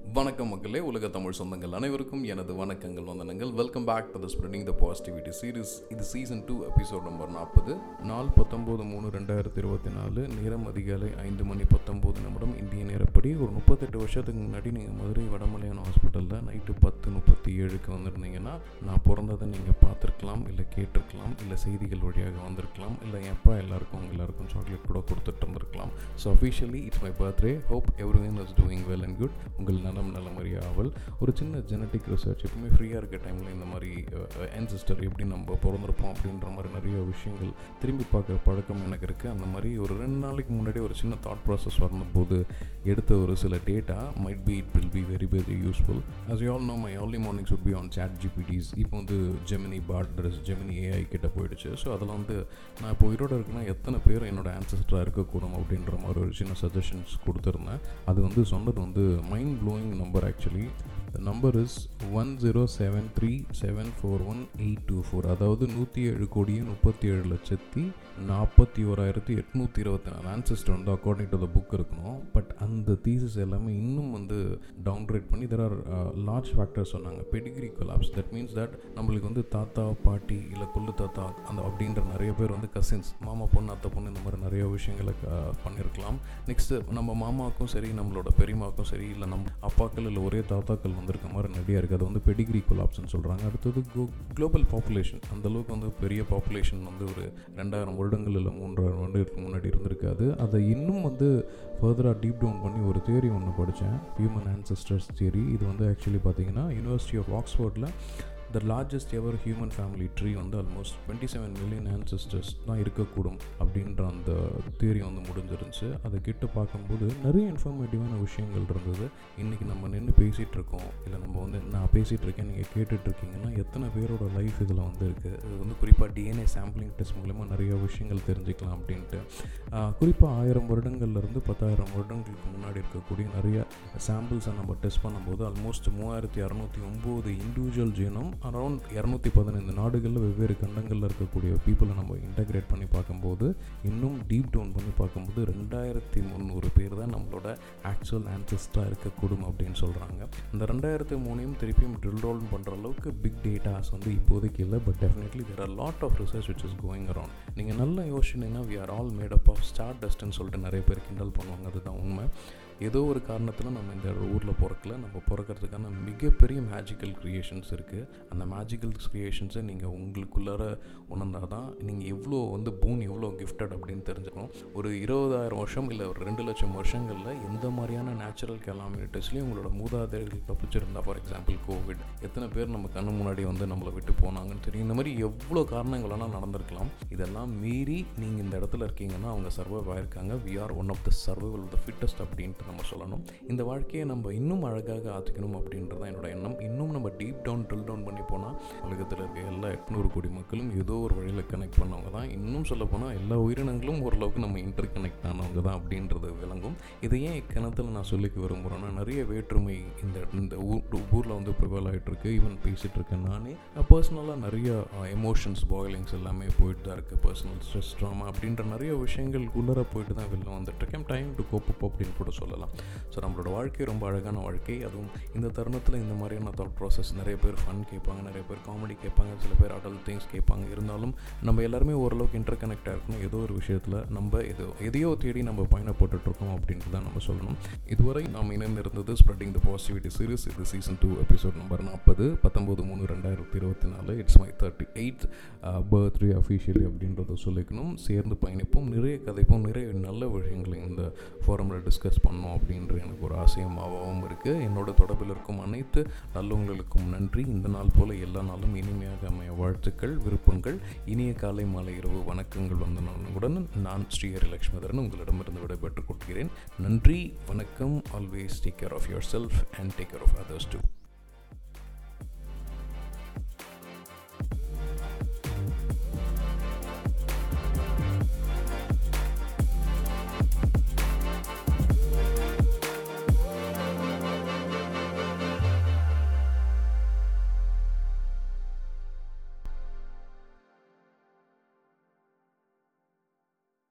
வணக்கம் மக்களே உலக தமிழ் சொந்தங்கள் அனைவருக்கும் எனது வணக்கங்கள் வந்தனங்கள் welcome back to the spreading the positivity series இது சீசன் டூ எபிசோட் நம்பர் நாற்பது நாள் பத்தொம்போது மூணு ரெண்டாயிரத்தி இருபத்தி நாலு நேரம் அதிகாலை ஐந்து மணி பத்தொம்போது நிமிடம் இந்திய நேரப்படி ஒரு முப்பத்தெட்டு வருஷத்துக்கு முன்னாடி நீங்கள் மதுரை வடமலையான ஹாஸ்பிட்டலில் நைட்டு பத்து முப்பத்தி ஏழுக்கு வந்திருந்தீங்கன்னா நான் பிறந்ததை நீங்கள் பார்த்துருக்கலாம் இல்லை கேட்டிருக்கலாம் இல்லை செய்திகள் வழியாக வந்திருக்கலாம் இல்லை என் அப்பா எல்லாருக்கும் உங்க எல்லாருக்கும் சாக்லேட் கூட கொடுத்துட்டு இருந்திருக்கலாம் so officially it's my birthday hope everyone is doing well and good உங்கள் நலம் நலமறிய ஆவல் ஒரு சின்ன ஜெனட்டிக் ரிசர்ச் எப்பவுமே ஃப்ரீயாக இருக்க டைமில் இந்த மாதிரி ஆன்சிஸ்டர் எப்படி நம்ம பிறந்திருப்போம் அப்படின்ற மாதிரி நிறைய விஷயங்கள் திரும்பி பார்க்குற பழக்கம் எனக்கு இருக்குது அந்த மாதிரி ஒரு ரெண்டு நாளைக்கு முன்னாடி ஒரு சின்ன தாட் ப்ராசஸ் வந்தபோது எடுத்த ஒரு சில data might be it will be very very useful as you all know my early mornings would be on chat GPTs இப்போ வந்து ஜெமினி பார்டர்ஸ் ஜெமினி ஏஐ கிட்ட போயிடுச்சு ஸோ அதில் வந்து நான் இப்போ உயிரோட இருக்குன்னா எத்தனை பேர் என்னோட ஆன்சஸ்டராக இருக்கக்கூடும் அப்படின்ற மாதிரி ஒரு சின்ன சஜஷன்ஸ் கொடுத்துருந்தேன் அது வந்து சொன்னது வந்து mind blowing number actually the number is one zero seven three seven four one eight two four அதாவது நூற்றி ஏழு கோடியே முப்பத்தி ஏழு லட்சத்தி நாற்பத்தி ஓராயிரத்தி எட்நூற்றி இருபத்தி நாலு ஆன்சஸ்டர் வந்து அக்கார்டிங் டு த புக் இருக்கணும் பட் அந்த தீசஸ் எல்லாமே இன்னும் வந்து டவுன் ரேட் பண்ணி தெர் ஆர் லார்ஜ் ஃபேக்டர்ஸ் சொன்னாங்க pedigree collapse that means that நம்மளுக்கு வந்து தாத்தா பாட்டி இல்லை கொள்ளு தாத்தா அந்த அப்படின்ற நிறைய பேர் வந்து கசின்ஸ் மாமா பொண்ணு அத்தை பொண்ணு இந்த மாதிரி நிறைய விஷயங்களை க- பண்ணியிருக்கலாம் நெக்ஸ்ட்டு நம்ம மாமாவுக்கும் சரி நம்மளோட பெரியமாவுக்கும் சரி இல்லை நம்ம அப்பாக்கள் இல்லை ஒரே தாத்தாக்கள் வந்திருக்க மாதிரி நிறையா இருக்குது அது வந்து பெடிகிரி கொலாப்ஸ்னு சொல்கிறாங்க அடுத்தது குளோபல் பாப்புலேஷன் அந்தளவுக்கு வந்து பெரிய பாப்புலேஷன் வந்து ஒரு ரெண்டாயிரம் வருடங்கள் இல்லை மூன்றாயிரம் வருடத்துக்கு முன்னாடி இருந்திருக்காது அதை இன்னும் வந்து ஃபர்தராக டீப் டவுன் பண்ணி ஒரு தியரி ஒன்று படித்தேன் ஹியூமன் ancestors தியரி இது வந்து ஆக்சுவலி பார்த்தீங்கன்னா யூனிவர்சிட்டி ஆஃப் ஆக்ஸ்ஃபோர்டில் the largest ever human family tree வந்து almost twenty seven million ancestors தான் இருக்கக்கூடும் அப்படின்ற அந்த தியரி வந்து முடிஞ்சிருந்துச்சு அதை கிட்ட பார்க்கும்போது நிறைய இன்ஃபர்மேட்டிவான விஷயங்கள் இருந்தது இன்றைக்கி நம்ம நின்று பேசிகிட்டு இருக்கோம் இல்லை நம்ம வந்து நான் பேசிகிட்டு இருக்கேன் நீங்கள் கேட்டுட்டு இருக்கீங்கன்னா எத்தனை பேரோட லைஃப் இதில் வந்து இருக்குது இது வந்து குறிப்பாக டிஎன்ஏ சாம்பிளிங் டெஸ்ட் மூலமா நிறைய விஷயங்கள் தெரிஞ்சுக்கலாம் அப்படின்ட்டு குறிப்பாக ஆயிரம் வருடங்கள்லேருந்து பத்தாயிரம் வருடங்களுக்கு முன்னாடி இருக்கக்கூடிய நிறைய சாம்பிள்ஸை நம்ம டெஸ்ட் பண்ணும்போது ஆல்மோஸ்ட் மூவாயிரத்தி அறநூற்றி ஒம்பது இண்டிவிஜுவல் ஜீனம் அரௌண்ட் இரநூத்தி பதினைந்து நாடுகளில் வெவ்வேறு கண்டங்களில் இருக்கக்கூடிய பீப்புளை நம்ம இன்டகிரேட் பண்ணி பார்க்கும்போது இன்னும் டீப் டவுன் பண்ணி பார்க்கும்போது ரெண்டாயிரத்தி முந்நூறு பேர் தான் நம்மளோட ஆக்சுவல் ஆன்சஸ்டாக இருக்கக்கூடும் அப்படின்னு சொல்கிறாங்க அந்த ரெண்டாயிரத்தி மூணையும் திருப்பியும் ட்ரில் ரோல் பண்ணுற அளவுக்கு பிக் டேட்டாஸ் வந்து இப்போதைக்கு இல்லை but definitely there are lot of research which is going around நீங்கள் நல்லா யோசிச்சிங்கன்னா we are all made up of star டஸ்ட்னு சொல்லிட்டு நிறைய பேர் கிண்டல் பண்ணுவாங்க அதுதான் உண்மை ஏதோ ஒரு காரணத்தில் நம்ம இந்த ஊரில் பிறக்கல நம்ம பிறக்கிறதுக்கான மிகப்பெரிய மேஜிக்கல் க்ரியேஷன்ஸ் இருக்குது அந்த மேஜிக்கல் க்ரியேஷன்ஸை நீங்கள் உங்களுக்குள்ளார உணர்ந்தால் தான் நீங்கள் எவ்வளோ வந்து பூன் எவ்வளோ கிஃப்டட் அப்படின்னு தெரிஞ்சுக்கணும் ஒரு இருபதாயிரம் வருஷம் இல்லை ஒரு ரெண்டு லட்சம் வருஷங்களில் எந்த மாதிரியான நேச்சுரல் கெலாமினிட்டிஸ்லேயும் உங்களோட மூதாதையர்கள் தப்பிச்சிருந்தா ஃபார் எக்ஸாம்பிள் கோவிட் எத்தனை பேர் நம்ம கண்ணு முன்னாடி வந்து நம்மளை விட்டு போனாங்கன்னு தெரியும் இந்த மாதிரி எவ்வளோ காரணங்கள் வேணால் நடந்திருக்கலாம் இதெல்லாம் மீறி நீங்கள் இந்த இடத்துல இருக்கீங்கன்னா அவங்க சர்வைவ் ஆயிருக்காங்க we are one of the survival the fittest அப்படின்ட்டு நம்ம சொல்லணும் இந்த வாழ்க்கையை நம்ம இன்னும் அழகாக ஆற்றிக்கணும் அப்படின்றது தான் என்னோட எண்ணம் இன்னும் நம்ம டீப் டவுன் ட்ரில் டவுன் பண்ணி போனால் உலகத்தில் இருக்க எல்லா எட்நூறு கோடி மக்களும் ஏதோ ஒரு வழியில் கனெக்ட் பண்ணவங்க தான் இன்னும் சொல்ல போனால் எல்லா உயிரினங்களும் ஓரளவுக்கு நம்ம இன்டர் கனெக்ட் ஆனவங்க தான் அப்படின்றது விளங்கும் இதை ஏன் இக்கணத்தில் நான் சொல்லிக்க விரும்புகிறேன்னா நிறைய வேற்றுமை இந்த இந்த ஊர் ஊரில் வந்து ப்ரிவல் ஆகிட்டு இருக்கு ஈவன் பேசிகிட்டு இருக்கேன் நானே பர்சனலாக நிறைய எமோஷன்ஸ் பாயிலிங்ஸ் எல்லாமே போயிட்டு தான் இருக்குது பர்சனல் ஸ்ட்ரெஸ் ட்ராமா அப்படின்ற நிறைய விஷயங்கள் உள்ளர போயிட்டு தான் வெளில வந்துட்டு இருக்கேன் டைம் டு கோப் அப் அப்படின்னு கூட சொல்லலாம் ஸோ நம்மளோட வாழ்க்கை ரொம்ப அழகான வாழ்க்கை அதுவும் இந்த தருணத்தில் இந்த மாதிரியான தாட் ப்ராசஸ் நிறைய பேர் ஃபன் கேட்பாங்க நிறைய பேர் காமெடி கேட்பாங்க சில பேர் அடல்ட் திங்ஸ் கேட்பாங்க இருந்தாலும் நம்ம எல்லாருமே ஓரளவுக்கு இன்டர் கனெக்டாக இருக்கணும் ஏதோ ஒரு விஷயத்தில் நம்ம ஏதோ எதையோ தேடி நம்ம பயணப்பட்டுட்ருக்கோம் அப்படின்ட்டு தான் நம்ம சொல்லணும் இதுவரை நாம் இணைந்திருந்தது ஸ்ப்ரெட்டிங் த பாசிட்டிவிட்டி சீரிஸ் இது சீசன் டூ எபிசோட் நம்பர் நாற்பது பத்தொம்போது மூணு ரெண்டாயிரத்தி இருபத்தி நாலு it's my thirty eight birthday officially அப்படின்றத சொல்லிக்கணும் சேர்ந்து பயணிப்போம் நிறைய கதைப்போம் நிறைய நல்ல விஷயங்களை இந்த ஃபோரமில் டிஸ்கஸ் பண்ணோம் அப்படின்ற எனக்கு ஒரு ஆசையும் ஆவாவும் இருக்குது என்னோட தொடர்பில் இருக்கும் அனைத்து நல்லவங்களுக்கும் நன்றி இந்த நாள் போல் எல்லா நாளும் இனிமையாக அமைய வாழ்த்துக்கள் விருப்பங்கள் இனிய காலை மாலை இரவு வணக்கங்கள் வந்த நாளுடன் நான் ஸ்ரீஹரி லக்ஷ்மதரன் உங்களிடமிருந்து விடைபெற்றுக் கொள்கிறேன் நன்றி வணக்கம் always take care of yourself and take care of others two